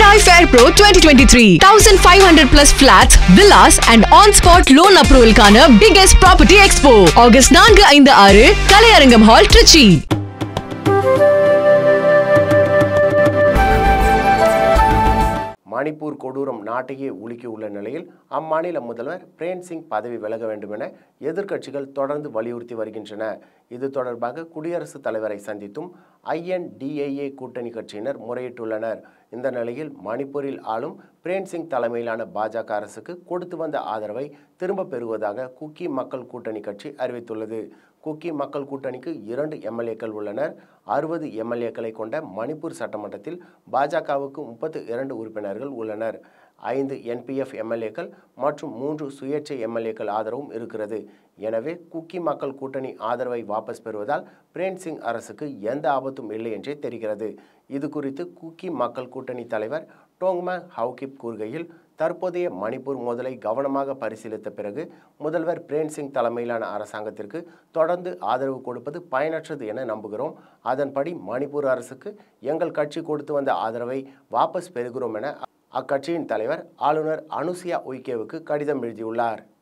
Hyundai Fair Pro 2023. 1500 plus flats, villas and on-spot loan approval கான biggest property expo. August 4 5 6 கலையரங்கம் hall Trichy Manipur கொடூரம் நாட்டையே உலுக்கி உள்ள நிலையில் அம்மாநில முதல்வர் பிரேம் சிங் பதவி விலக வேண்டும் என எதிர்க்கட்சிகள் தொடர்ந்து வலியுறுத்தி வருகின்றன இது தொடர்பாக குடியரசுத் தலைவரை சந்தித்தும் ஐஎன்டிஏஏ கூட்டணி கட்சியினர் முறையிட்டுள்ளனர் இந்த நிலையில் மணிப்பூரில் ஆளும் பிரேம் சிங் தலைமையிலான பாஜக அரசுக்கு கொடுத்து வந்த ஆதரவை திரும்ப பெறுவதாக குக்கி மக்கள் கூட்டணி கட்சி அறிவித்துள்ளது குக்கி மக்கள் கூட்டணிக்கு இரண்டு எம்எல்ஏக்கள் உள்ளனர் அறுபது எம்எல்ஏக்களை கொண்ட மணிப்பூர் சட்டமன்றத்தில் பாஜகவுக்கு முப்பத்து இரண்டு உறுப்பினர்கள் உள்ளனர் ஐந்து என்பிஎஃப் எம்எல்ஏக்கள் மற்றும் மூன்று சுயேட்சை எம்எல்ஏக்கள் ஆதரவும் இருக்கிறது எனவே குக்கி மக்கள் கூட்டணி ஆதரவை வாபஸ் பெறுவதால் பிரேம் சிங் அரசுக்கு எந்த ஆபத்தும் இல்லை என்றே தெரிகிறது இது குறித்து குக்கி மக்கள் கூட்டணி தலைவர் டோங்மேங் ஹவுகிப் கூறுகையில் தற்போதைய மணிப்பூர் மோதலை கவனமாக பரிசீலித்த பிறகு முதல்வர் பிரேம் சிங் தலைமையிலான அரசாங்கத்திற்கு தொடர்ந்து ஆதரவு கொடுப்பது பயனற்றது என நம்புகிறோம் அதன்படி மணிப்பூர் அரசுக்கு எங்கள் கட்சி கொடுத்து வந்த ஆதரவை வாபஸ் பெறுகிறோம் என அக்கட்சியின் தலைவர் ஆளுநர் அனுசியா உய்கேவுக்கு கடிதம் எழுதியுள்ளார்